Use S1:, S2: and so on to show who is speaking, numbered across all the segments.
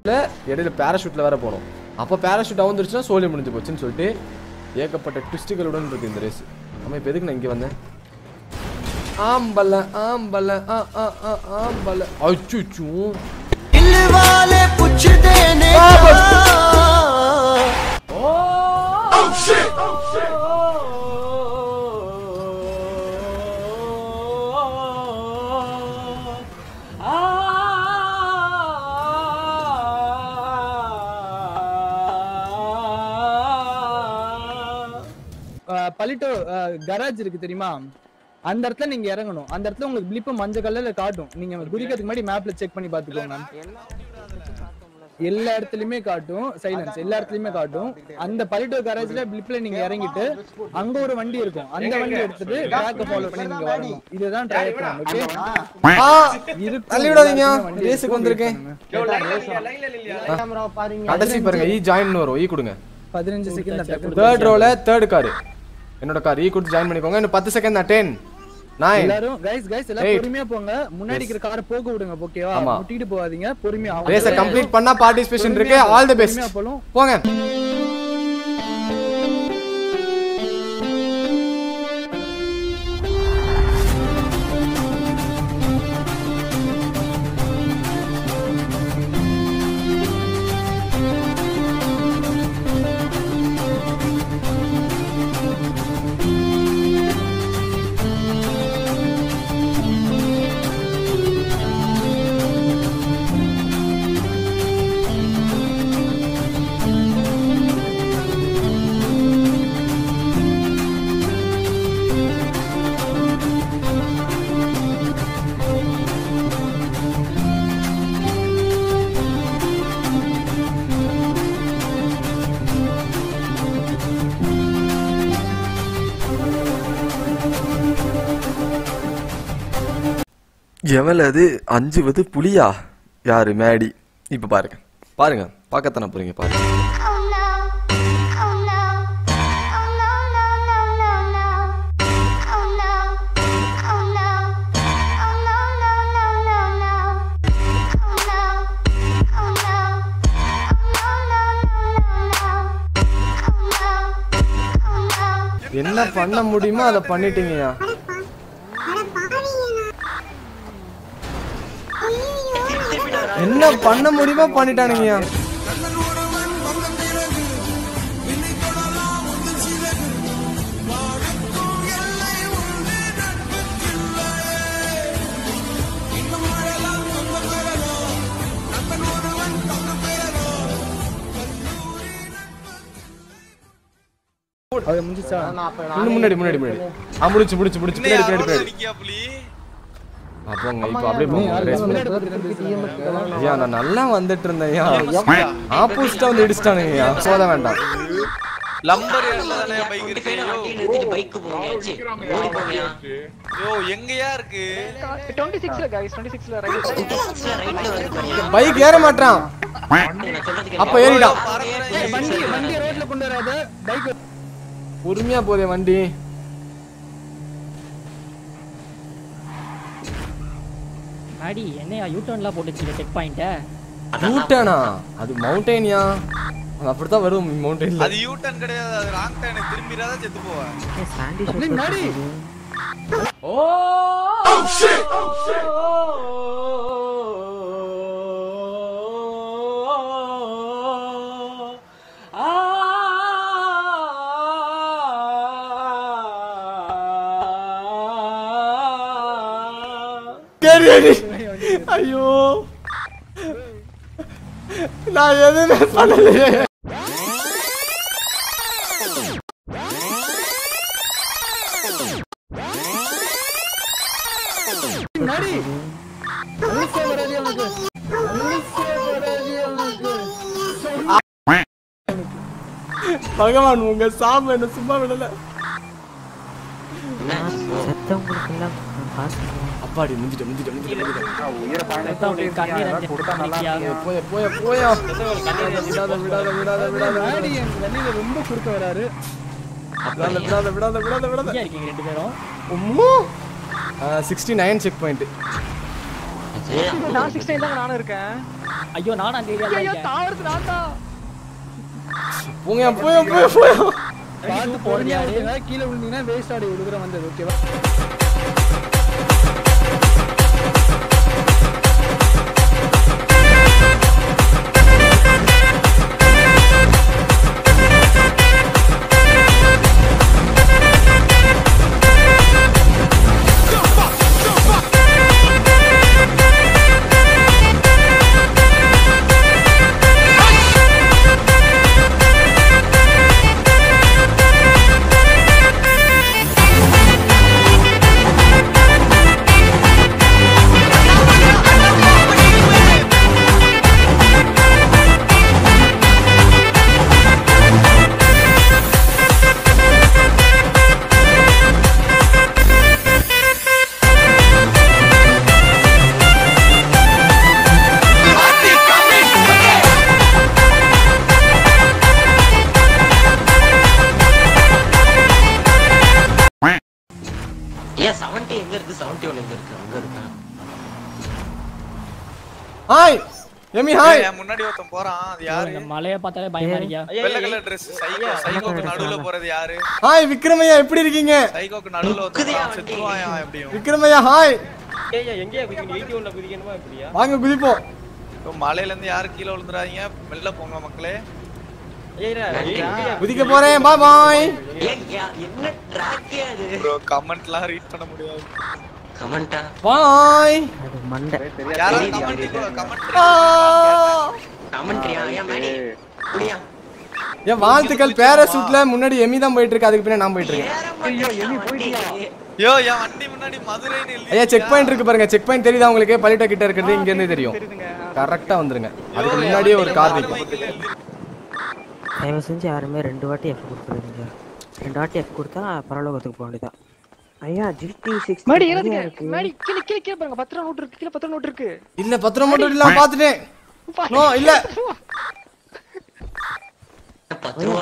S1: இடையில பேராஷூட்ல வேற போகணும் அப்போ பேராஷூட் அவுந்துருச்சுன்னா சோலி முடிஞ்சு போச்சுன்னு சொல்லிட்டு ஏகப்பட்ட ட்விஸ்ட்டுகளுடன் இருக்கு இந்த ரேஸ் நம்ம இப்போ எதுக்கு நான் இங்கே வந்தேன் ஆம்பல ஆம்பல ஆ ஆ ஆ ஆம்பல அச்சுச்சு
S2: दिल वाले पूछ देने
S3: பலிட்டோ கராஜ் இருக்கு தெரியுமா அந்த இடத்துல நீங்க இறங்கணும் அந்த இடத்துல உங்களுக்கு பிளிப்பு மஞ்சள் கலர்ல காட்டும் நீங்க குதிக்கிறதுக்கு முன்னாடி மேப்ல செக் பண்ணி பாத்துக்கோங்க எல்லா இடத்துலயுமே காட்டும் சைலன்ஸ் எல்லா இடத்துலயுமே காட்டும் அந்த பலிட்டோ கராஜ்ல பிளிப்ல நீங்க இறங்கிட்டு அங்க ஒரு வண்டி இருக்கும் அந்த வண்டி எடுத்துட்டு ட்ராக்க ஃபாலோ பண்ணி நீங்க வரணும் இதுதான் ட்ரை பண்ணணும் ஓகே
S1: ஆ
S3: இருக்கும்
S1: தள்ளி விடாதீங்க
S3: எல்லாத்துலயுமே வண்டி
S1: ரேஸுக்கு
S3: இருக்கும்,
S1: வந்திருக்கேன்
S2: கேமரா பாருங்க
S1: கடைசி பாருங்க ஈ ஜாயின் வரும் ஈ கொடுங்க
S3: பதினஞ்சு செகண்ட்
S1: தேர்ட் ரோல தேர்ட் கார் என்னோட கார் ஈ கொடுத்து ஜாயின் பண்ணிக்கோங்க இன்னும் பத்து செகண்ட் தான் டென் நைன்
S3: எல்லாரும் கைஸ் கைஸ் எல்லாரும்
S1: Eight.
S3: பொறுமையா போங்க முன்னாடி இருக்கிற காரை போக விடுங்க ஓகேவா
S1: ஆமா.
S3: முட்டிட்டு போகாதீங்க பொறுமையா
S1: ரேஸை கம்ப்ளீட் பண்ணா பார்ட்டிசிபேஷன் இருக்கு ஆல் தி பெஸ்ட்
S3: பொறுமையா போலும்
S1: போங்க எவல அது அஞ்சுவது புலியா யாரு மேடி இப்ப பாருங்க பாருங்க பார்க்கத்தானே போறீங்க பாருங்க
S4: Oh no. Oh no. Oh no, no, no, no, no. Oh no. Oh no. Oh no, no, no, no, no. Oh no. Oh no. Oh no, no, no, no, no. Oh no. Oh no.
S1: என்ன பண்ண முடியுமோ அதை பண்ணிட்டீங்கயா என்ன பண்ண முடியுமோ பண்ணிட்டானுங்கய்யா
S3: அது முடிஞ்சுச்சா
S1: இன்னும் முன்னாடி முன்னாடி முன்னாடி ஆ முடிச்சு முடிச்சு முடிச்சு பின்னாடி பின்னாடி பின்னாடி அப்போங்க இப்போ அப்படியே போங்க race பண்ணி.
S3: முன்னாடி பார்த்து பேசுங்க.
S1: ஐயா நான் நல்லா வந்துட்டு இருந்தேன் ஐயா ஆப்போசிட்டா வந்து இடிச்சிட்டானுங்க ஐயா சோத வேண்டாம்
S5: லம்பர் ஏர்ல தானே பைக் இருக்கு யோ.
S6: நிறுத்திட்டு பைக் போயாச்சு ஓடி போவியா
S5: யோ எங்கயா இருக்கு
S6: ரைட்ல வந்து பாரியா
S1: பைக் ஏற மாட்டான்
S6: நான் சொல்றது
S1: அப்ப ஏறிடான்
S3: ஏய், வண்டி வண்டி ரோட்ல கொண்டு வராத பைக்
S1: பொறுமையா போதே வண்டி
S7: அடி என்னையா யூ டர்ன்லாம் போட்டுச்சு செக் பாயிண்ட்ட
S1: யூட்டனா அது மவுண்டெயின்யா அது அப்படித்தான் வரும் மவுண்டெயின்ல
S5: அது யூ டர்ன் கிடையாது அது ராங் டர்ன் திரும்பிராத செத்து போவேன்
S3: அப்படியே முன்னாடி
S1: ஐயோ நான் எதுவுமே பண்ணலையே
S3: முன்னாடி அனுசே வராது அவனுக்கு அனுசே வராது அவனுக்கு
S1: பகவான் உங்க சாம என்ன சும்மா விடல அப்பாடி முந்திட்ட முந்திட்ட முந்திட்ட முந்திட்ட போய போய போய விடாத விடாத விடாத விடாத
S3: முன்னாடி என் வண்டியில ரொம்ப குறுக்க வராரு
S1: விடாத விடாத விடாத விடாத விடாத
S7: இருக்கீங்க ரெண்டு பேரும்
S1: உம்மு சிக்ஸ்டி நைன் செக் பாயிண்ட்
S6: நான் சிக்ஸ் நைன் தான் நானும் இருக்கேன்
S7: ஐயோ நானும் அந்த ஏரியால
S6: ஐயோ
S7: இருக்கேன்
S6: தாவறது நான் தான்
S1: போங்க போய் போய் போய்
S3: பார்த்து பொறுமையா விடுங்க கீழே விழுந்தீங்கன்னா வேஸ்ட் ஆடி விழுகுற வந்தது ஓகேவா
S6: ஏன் செவன்டி எங்க இருக்கு செவன்டி ஒன் எங்க இருக்கு அங்க இருக்கா
S1: ஹாய் எமி ஹாய்
S5: என் முன்னாடி ஒருத்தன் போறான் அது யாரு
S7: இந்த மலையை பார்த்தாலே பயமா இருக்கியா
S5: வெள்ளை கலர் Dress சைக்கோ சைக்கோக்கு நடுவுல போறது யாரு
S1: ஹாய் விக்ரமையா எப்படி இருக்கீங்க
S5: சைக்கோக்கு நடுவுல ஒருத்தன் செத்துவாயா எப்படியும்
S1: விக்ரமையா ஹாய்
S8: எங்கேயா குதிக்கணும் எயிட்டி ஒன்ல குதிக்கணுமா எப்படியா
S1: வாங்க குதிப்போம்
S5: இப்போ மலையில இருந்து யாரும் கீழே விழுந்துறாதீங்க வெளில போங்க மக்களே
S1: குதிக்க போறேன் பாய் பாய்
S6: ஏன் யா- என்ன ட்ராக்கே அது
S5: ப்ரோ கமெண்ட்லாம் ரீட் பண்ண முடியாது
S6: கமெண்டா
S1: பாய்
S5: யாராவது கமெண்ட் கமெண்ட்
S6: கமெண்ட்ரியா ஏன் மேடி புரியா
S1: என் வாழ்த்துக்கள் பேராசூட்ல முன்னாடி எமி தான் போயிட்டு இருக்கு அதுக்கு பின்னாடி நான் போயிட்டு இருக்கேன்
S5: யோ என் வண்டி முன்னாடி மதுரைன்னு எழுதி
S1: ஐயா செக் பாயிண்ட் இருக்கு பாருங்க செக் பாயிண்ட் தெரியுதா உங்களுக்கு பள்ளிட்ட கிட்ட இருக்கிறது இங்க இருந்து தெரியும் கரெக்டா வந்துருங்க அதுக்கு முன்னாடியே ஒரு கார் நிக்கும்
S9: தயவு செஞ்சு யாருமே ரெண்டு வாட்டி எஃப் கொடுத்துருங்க ரெண்டு வாட்டி எஃப் கொடுத்தா பரலோகத்துக்கு போக வேண்டியதான் ஐயா ஜிடி சிக்ஸ்
S6: மேடி ஏறாதீங்க மேடி கீழே கீழே கீழே பாருங்க பத்து ரூபா நோட் இருக்கு கீழே பத்து ரூபா நோட் இருக்கு
S1: இல்ல பத்திரம் மட்டும் இல்ல பாத்துட்டேன் நோ இல்ல
S6: பத்து ரூபா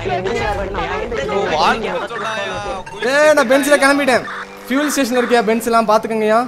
S5: வாழ்க்கை சொன்னாயா
S1: ஏ நான் பென்ஸ்ல கிளம்பிட்டேன் ஃபியூல் ஸ்டேஷன் இருக்கியா பென்ஸ் எல்லாம் பாத்துக்கங்கயா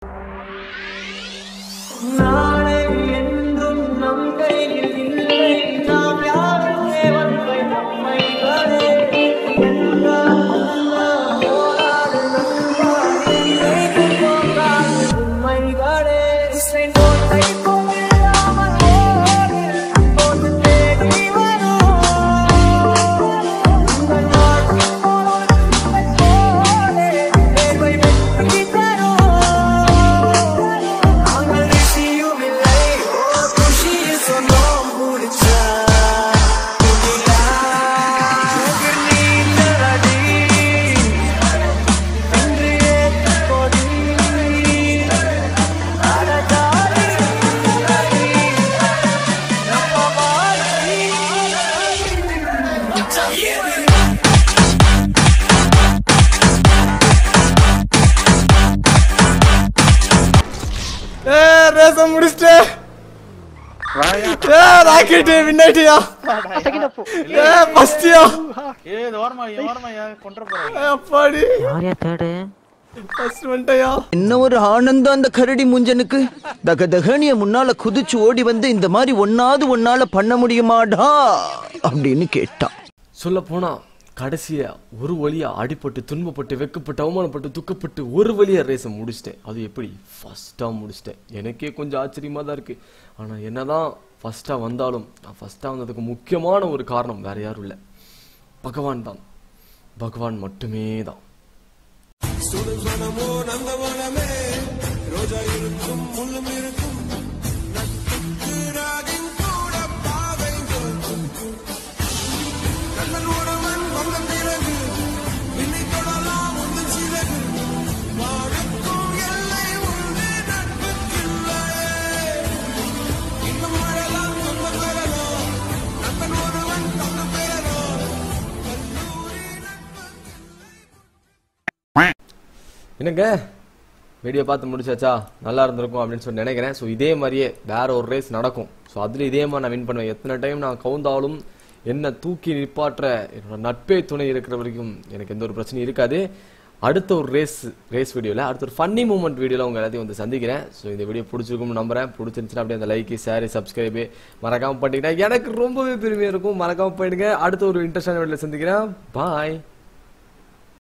S1: ஏ ரேச முடிச்சிட்டேன் ஏ ராக்கெட் வின்னாயிட்டியா
S6: செகண்ட் அப்போ
S1: ஏ ஃபர்ஸ்டியா
S8: ஏ இது ஓரமா ஓரமா கொண்டு போறேன்
S1: அப்பாடி
S9: யாரையா தேடு
S1: ஃபர்ஸ்ட் வந்துட்டயா
S2: என்ன ஒரு ஆனந்தம் அந்த கரடி முஞ்சனுக்கு தக தகனிய முன்னால குதிச்சு ஓடி வந்து இந்த மாதிரி ஒன்னாவது ஒன்னால பண்ண முடியுமாடா அப்படின்னு கேட்டான்
S1: சொல்ல போனா கடைசியா ஒரு வழியா அடிபட்டு துன்பப்பட்டு வெக்கப்பட்டு அவமானப்பட்டு துக்கப்பட்டு ஒரு வழியா ரேஸை முடிச்சிட்டேன் அது எப்படி ஃபர்ஸ்டா முடிச்சிட்டேன் எனக்கே கொஞ்சம் ஆச்சரியமா தான் இருக்கு ஆனா என்னதான் ஃபர்ஸ்டா வந்தாலும் நான் ஃபர்ஸ்டா வந்ததுக்கு முக்கியமான ஒரு காரணம் வேற யாரும் இல்லை பகவான் தான் பகவான் மட்டுமே தான் என்னங்க வீடியோ பார்த்து முடிச்சாச்சா நல்லா இருந்திருக்கும் அப்படின்னு சொல்லி நினைக்கிறேன் ஸோ இதே மாதிரியே வேற ஒரு ரேஸ் நடக்கும் ஸோ அதில் இதே மாதிரி நான் வின் பண்ணுவேன் எத்தனை டைம் நான் கவுந்தாலும் என்ன தூக்கி நிப்பாற்ற என்னோட நட்பே துணை இருக்கிற வரைக்கும் எனக்கு எந்த ஒரு பிரச்சனையும் இருக்காது அடுத்த ஒரு ரேஸ் ரேஸ் வீடியோவில் அடுத்த ஒரு ஃபன்னி மூமெண்ட் வீடியோவில் உங்க எல்லாத்தையும் வந்து சந்திக்கிறேன் ஸோ இந்த வீடியோ பிடிச்சிருக்கும்னு நம்புறேன் பிடிச்சிருந்துச்சுன்னா அப்படியே அந்த லைக் ஷேர் சப்ஸ்கிரைபு மறக்காம பண்ணிட்டீங்கன்னா எனக்கு ரொம்பவே பெருமையாக இருக்கும் மறக்காம போயிடுங்க அடுத்த ஒரு இன்ட்ரெஸ்டான வீடியோவில் சந்திக்கிறேன் பாய்